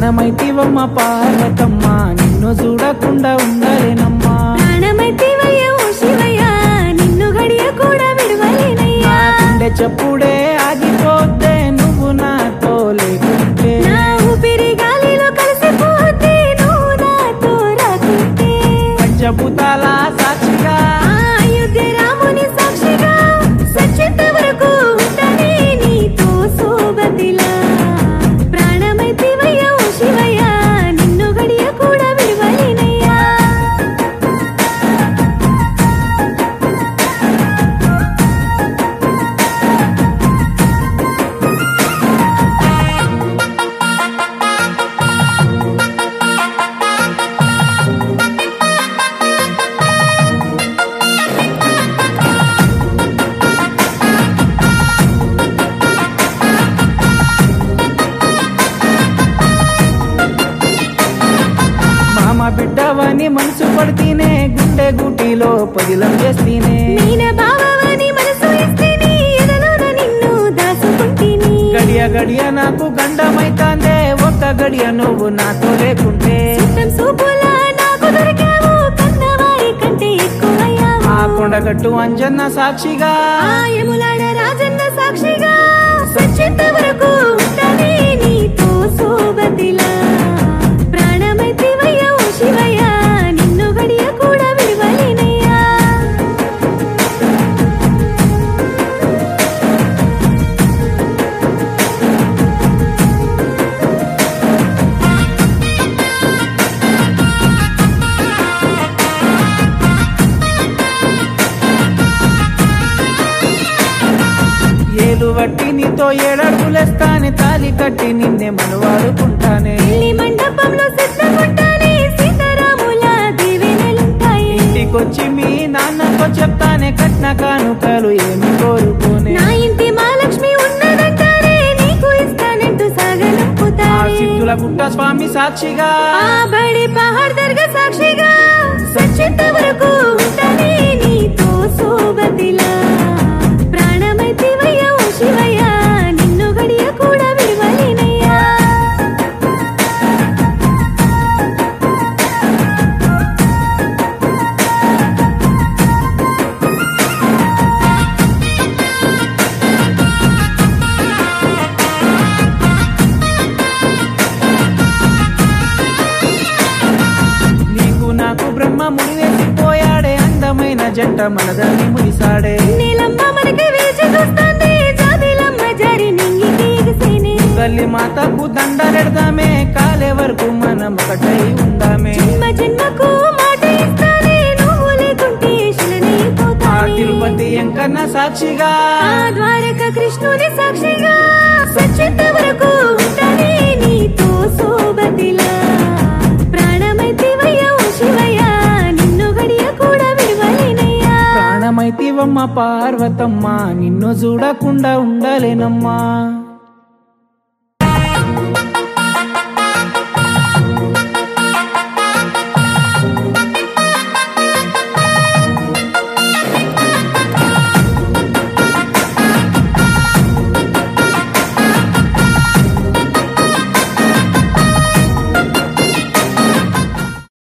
ప్రాణమైతివమ్మ పార్వతమ్మ నిన్ను చూడకుండా ఉండలేనమ్మా ప్రాణమైతివయ్య ఓ శివయ్య నిన్ను గడియ కూడా విడవలేనయ్యా గుండె చప్పుడే ఆగిపోతే నువ్వు నాతో లేకుంటే నా ఊపిరి గాలిలో కలిసిపోతే నువ్వు నాతో రాకుంటే పంచభూతాల సాక్షిగా ఆ అయోధ్య రాముని సాక్షిగా సచ్చేంత వరకు ఉంటానే నీతో సోబతిలా ప్రాణమైతివయ్య ఓ శివయ్య నిన్ను గడియ కూడా విడవలేనయ్యా మామ బిడ్డవని మనసు పడితేనే గుండె గుటిలో పదిలం చేస్తేనే మీన బావని మనసు ఇస్తేనే ఎదలోన నిన్ను దాసుకుంటిని గడియ గడియ నాకు గండమైతాందే ఒక్క గడియ నువ్వు నాతో లేకుంటే చిత్తం సూపులా నాకు దొరికావు కన్నవారి కంటే ఎక్కువయ్యావు ఆ కొండగట్టు అంజన్న సాక్షిగా ఆ యములాడ రాజన్న సాక్షిగా సచ్చేంత వరకు ఉంటానే నీతో సోబతిలా ప్రాణమైతివయ్య ఓ శివయ్య నిన్ను గడియ కూడా విడవలేనయ్యా ఏలు వట్టి నీతో ఏడడుగులేస్తానే తాలి కట్టి నిన్నే మనవాడుకుంటానే పెళ్లి మండపంలో సిద్ధముంటానే సీతారాముల దీవెనలుంటాయి ఇంటికొచ్చి మీ నాన్నతో చెప్తానే కట్న కానుకలు ఏమి కోరుకోనే నా ఇంటి మహాలక్ష్మి ఉన్నదంటారే నీకు ఇస్తానంటూ ఆ సాగనంపుతారే సిద్ధుల గుట్ట స్వామి సాక్షిగా ఆ బడి పహాడ్ దర్గా సాక్షిగా సచ్చేంత వరకు ఉంటానే నీతో సోబతిలా ప్రాణమైతివయ్య ఓ శివయ్య నిన్ను గడియ కూడా విడవలేనయ్యా నీకు నాకు బ్రహ్మ ముడివేసిపోయాడే అందమైన జంట మనదాన్ని ముడిసాడే నీలమ్మ మనకి వేచి చూస్తుంది జాబిలమ్మ జారి నింగికి ఎగసేనే తల్లి మాతకు దండలెడదామే కాలే వరకు మనం ఒకటై ఉందామే జన్మ జన్మకు మాట ఇస్తానే నువ్వు లేకుంటే ఆ శిలనైపోతానే తిరుపతి ఎంకన్న సాక్షిగా ఆ ద్వారక కృష్ణుని సాక్షిగా సచ్చేంత వరకు ఉంటానే నీతో సోబతిలా ప్రాణమైతివయ్య ఓ శివయ్య నిన్ను గడియ కూడా విడవలేనయ్యా ప్రాణమైతివమ్మ పార్వతమ్మ నిన్ను చూడకుండా ఉండలేనమ్మా